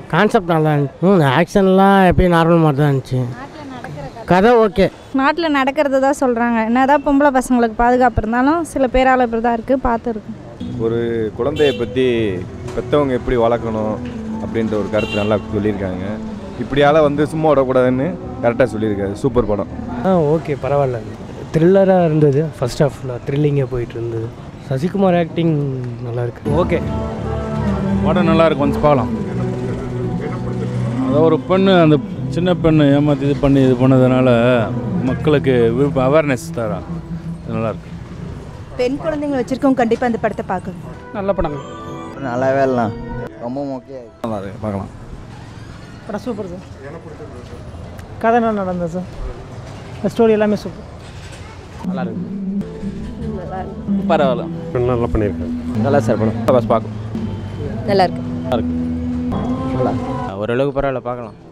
concept நல்லா இருந்துச்சு ம் ஆக்ஷன்லாம் எப்பயும் நார்மல் மாதிரி தான் இருந்துச்சு கதை ஓகே நாட்டில் நடக்கிறது தான் சொல்கிறாங்க என்னதான் பொம்பளை பசங்களுக்கு பாதுகாப்பு இருந்தாலும் சில பேரால் இப்படி தான் இருக்குது பார்த்துருக்கோம் ஒரு குழந்தையை பற்றி பெற்றவங்க எப்படி வளர்க்கணும் அப்படின்ற ஒரு கருத்து நல்லா சொல்லியிருக்காங்க இப்படியால வந்து சும்மா விடக்கூடாதுன்னு கரெக்டாக சொல்லியிருக்காரு சூப்பர் படம் ஆ ஓகே பரவாயில்ல த்ரில்லராக இருந்தது ஃபர்ஸ்ட் ஹாஃபில் த்ரில்லிங்காக போயிட்டு இருந்தது சசிகுமார் ஆக்டிங் நல்லா இருக்கு ஓகே படம் நல்லா இருக்கும் வந்து பார்க்கலாம் அதாவது ஒரு பெண்ணு அந்த சின்ன பெண்ணு ஏமாற்றி இது பண்ணி இது பண்ணதுனால மக்களுக்கு விழிப்பு அவேர்னஸ் தரா இது நல்லா இருக்கு பெண் குழந்தைங்களை வச்சிருக்கவங்க கண்டிப்பாக அந்த படத்தை பார்க்கணும் நல்ல படம் நல்லாவே இல்லை ரொம்ப மொக்கையாக நல்லா இருக்கு பார்க்கலாம் படம் சூப்பர் சார் கதை என்ன நடந்தது சார் ஸ்டோரி எல்லாமே சூப்பர் நல்லா இருக்கு பரவாயில்ல நல்லா பண்ணியிருக்கேன் நல்லா சார் படம் பஸ் பார்க்கும் நல்லா இருக்கு நல்லா இருக்கு ஓரளவுக்கு பரவாயில்ல பார்க்கலாம்